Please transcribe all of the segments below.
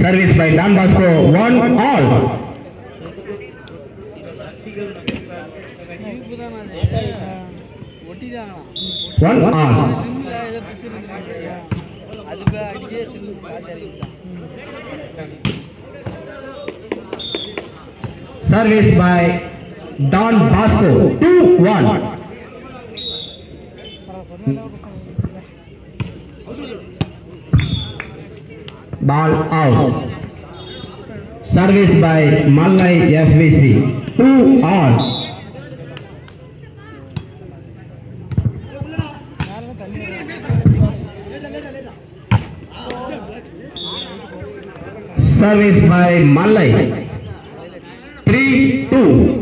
Service by Don Bosco, one all. இனிப்பு தானே அது ஒட்டிட்டாங்களாம் One all. ரிம்ல ஏதோ பிசு அது போய் அடிச்சு திரும்பி பார்த்து இறக்கிட்டான் Service by Don Bosco, two one. Ball out. Service by Malai FVC, two all. Service by Malai, three two.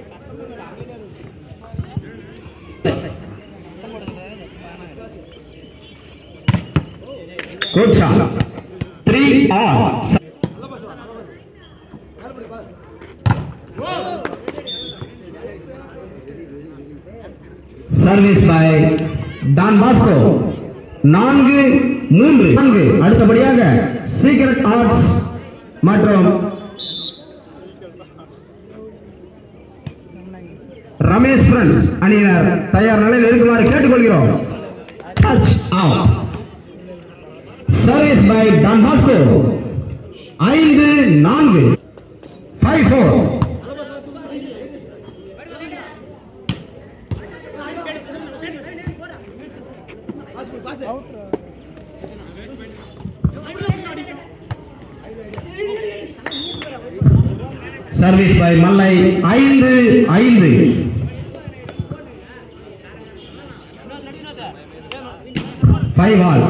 Good shot. Three all. Service by Don Bosco. நான்கு மூன்று நான்கு அடுத்தபடியாக சீக்ரெட் ஆர்ட்ஸ் மற்றும் ரமேஷ் ஃப்ரெண்ட்ஸ் அணியினர் தயார் நிலையில் இருக்குமாறு கேட்டுக்கொள்கிறோம் touch out service by Don Bosco ஐந்து நான்கு five four service by Mallai ஐந்து ஐந்து ஃபைவ் ஆல்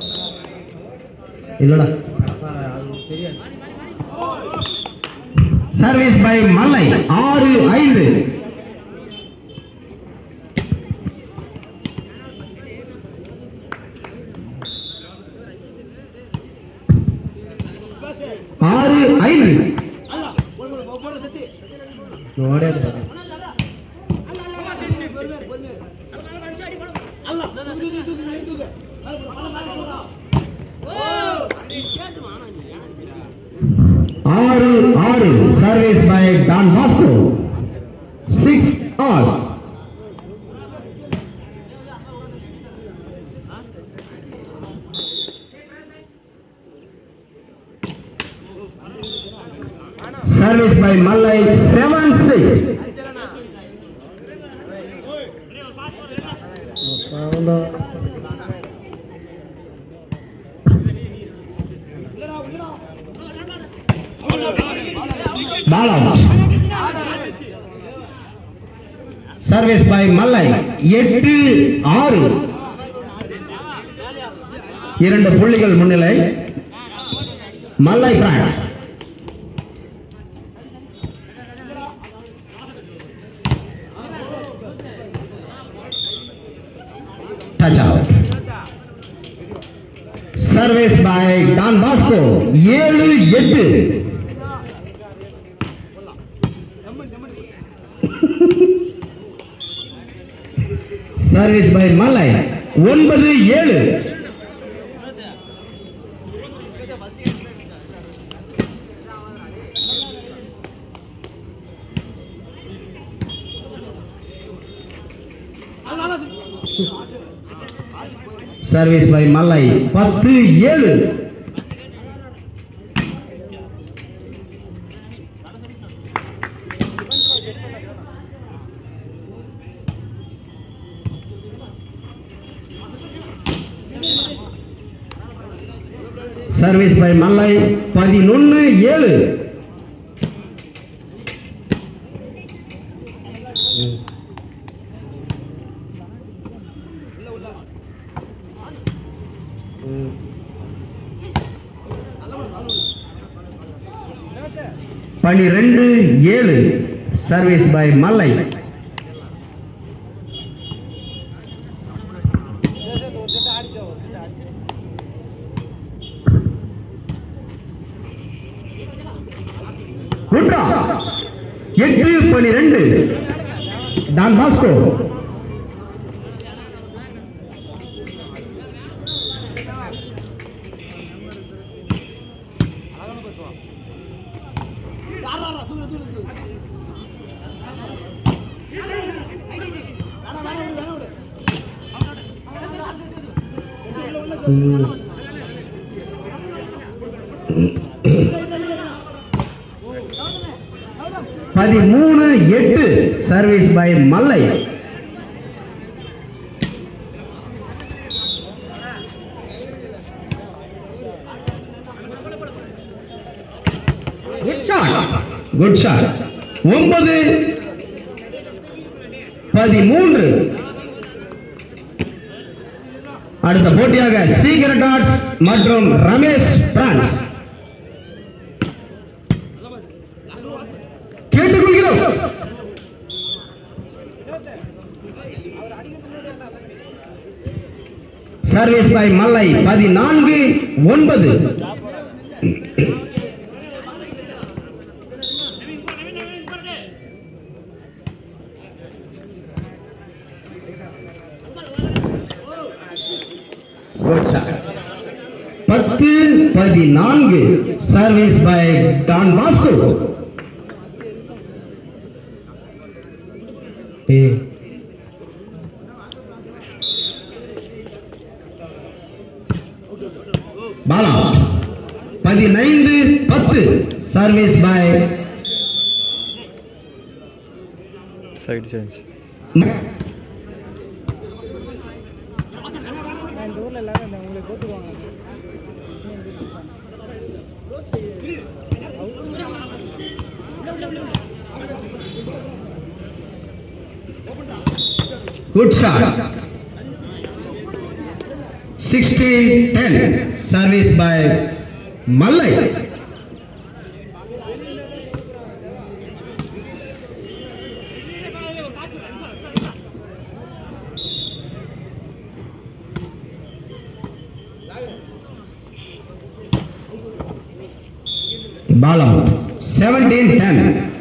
இல்லடா சர்வீஸ் பை மல்லை ஆறு ஐந்து ஆறு ஐந்து ஆறு ஆறு service by Don Bosco six all service by Mallai seven six ball out service by Mallai எட்டு ஆறு இரண்டு புள்ளிகள் முன்னிலை Mallai France touch out service by Don Bosco ஏழு எட்டு சர்வீஸ் பை மலை ஒன்பது ஏழு சர்வீஸ் பை மல்லை பத்து ஏழு சர்வீஸ் பை மல்லை பதினொன்னு ஏழு பனிரெண்டு ஏழு சர்வீஸ் பை மல்லை குட்ரா எட்டு பனிரெண்டு டான் பாஸ்கோ பதிமூணு எட்டு service by Mallai good shot good shot ஒன்பது பதிமூன்று அடுத்த போட்டியாக சீக்கிரட் டாட்ஸ் மற்றும் ரமேஷ் பிரான்ஸ் கேட்டுக்கொள்கிறோம் சர்வீஸ் பை மல்லை பதினான்கு ஒன்பது Good shot. பத்து பதினான்கு சர்வீஸ் பை டான் பாஸ்கோ ஏய். பாலா பதினைந்து பத்து சர்வீஸ் பை சைடு சேஞ்ச் இந்த ஊரில் எல்லாரும் இந்த உங்களை போட்டுருவாங்க Good shot. 16 10 service by Malay. Balam 17 10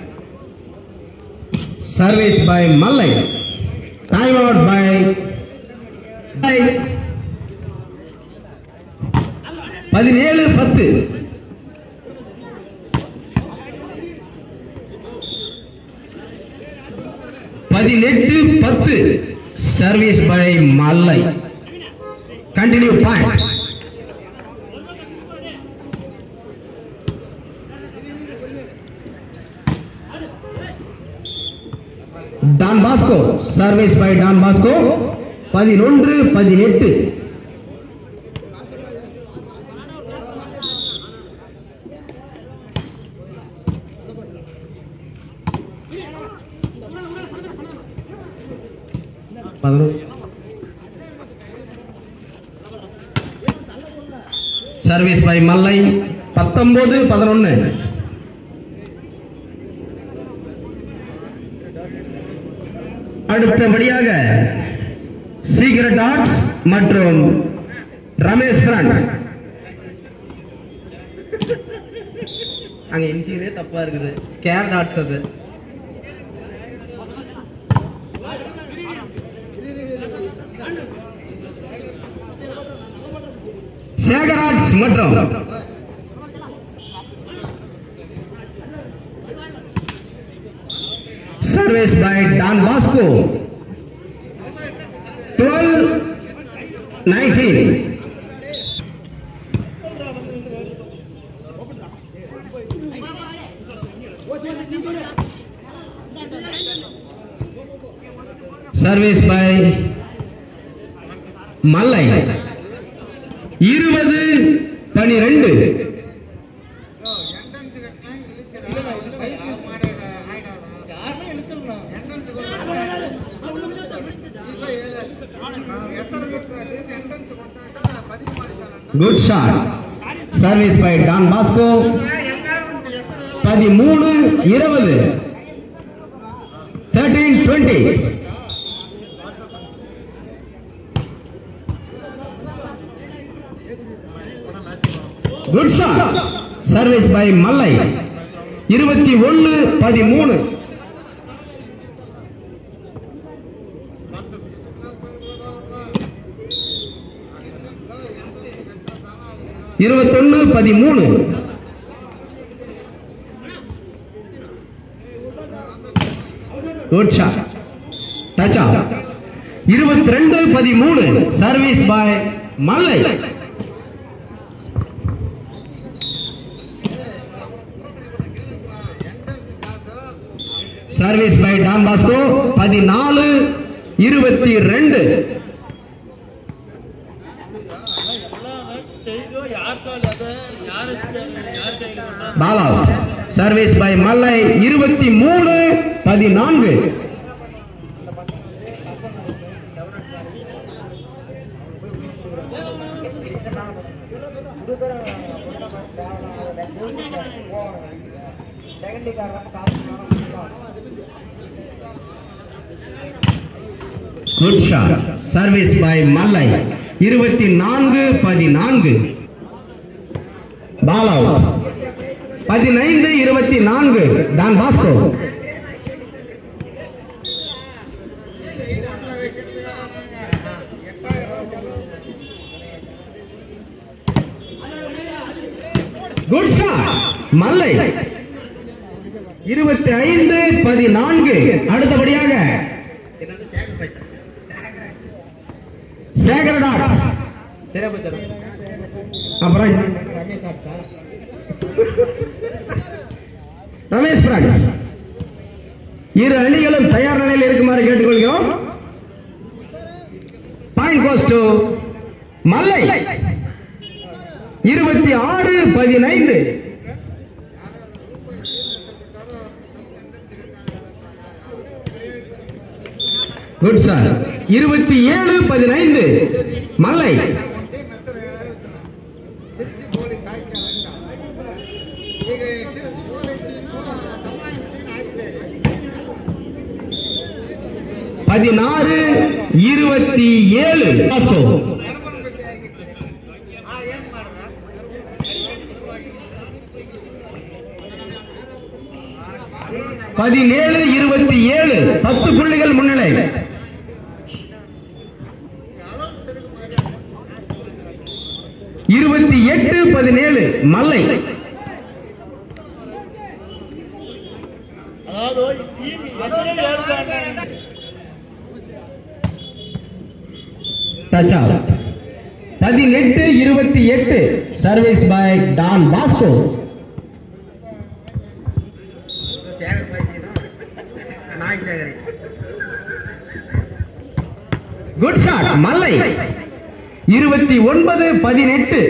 service by Malay. Time out by by பதினேழு பத்து பதினெட்டு பத்து service by Mallai continue point Don Bosco service by Don Bosco பதினொன்று பதினெட்டு பதினொன்று சர்வீஸ் பை மல்லை பத்தொன்பது பதினொன்னு அடுத்தபடியாக சீக்கிரட் ஆர்ட்ஸ் மற்றும் ரமேஷ் பிரான்ஸ் அங்க இன்சியனே தப்பா இருக்குது ஸ்கேர் டாட்ஸ் அது சேகராட்ஸ் மற்றும் service by Don Bosco twelve nineteen service by Mallai இருபது பனிரெண்டு good shot service by Don Bosco பதிமூணு இருபது thirteen twenty good shot service by Mallai இருபத்தி ஒன்னு பதிமூணு இருபத்தொன்னு பதிமூணு குட் ஷாட் டச் இருபத்தி ரெண்டு பதிமூணு சர்வீஸ் பாய் மல்லை சர்வீஸ் பை டான் பாஸ்கோ பதினாலு இருபத்தி ரெண்டு பாலா சர்வீஸ் பை மல்லை இருபத்தி மூணு பதினான்கு good shot service by Mallai இருபத்தி நான்கு பதினான்கு பால் அவுட் பதினைந்து இருபத்தி நான்கு Don Bosco good shot Mallai இருபத்தி ஐந்து பதினான்கு அடுத்தபடியாக சேகர் டாட்ஸ் சிறப்பு தரும் அப்புறம் ரமேஷ் பிரான்ஸ் இரு அணிகளும் தயார் நிலையில் இருக்குமாறு கேட்டுக்கொள்கிறோம் பாயிண்ட் கோஸ் டு மல்லை இருபத்தி ஆறு பதினைந்து குட் சார் இருபத்தி ஏழு பதினைந்து மல்லை திருச்சி போலி சாய்க்க வேண்டாம் ಈಗ திருச்சி போலீஸ்ನು தமிழ்நாடு ஆகிದ್ದಾರೆ பதினாறு இருபத்தி ஏழு பாஸ்கோ ಕರ್ಕೊಂಡು ಆಗಿದ್ದಾರೆ ಆ ಏನ್ ಮಾಡ್ದ பதினேழு இருபத்தி ஏழு பத்து புள்ளிகள் முன்னிலை இருபத்தி எட்டு பதினேழு மல்லை டச் அவுட் பதினெட்டு இருபத்தி எட்டு service by Don Bosco Sekar பாய்ச்சினா நாய் சேகர் குட் ஷாட் மல்லை இருபத்தி ஒன்பது பதினெட்டு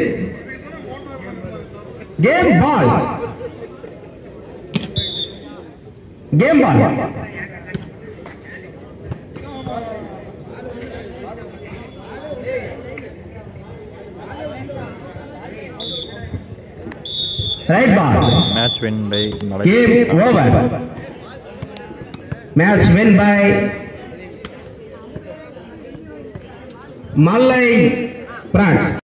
game ball game ball right ball match win by game over match win by Mallai France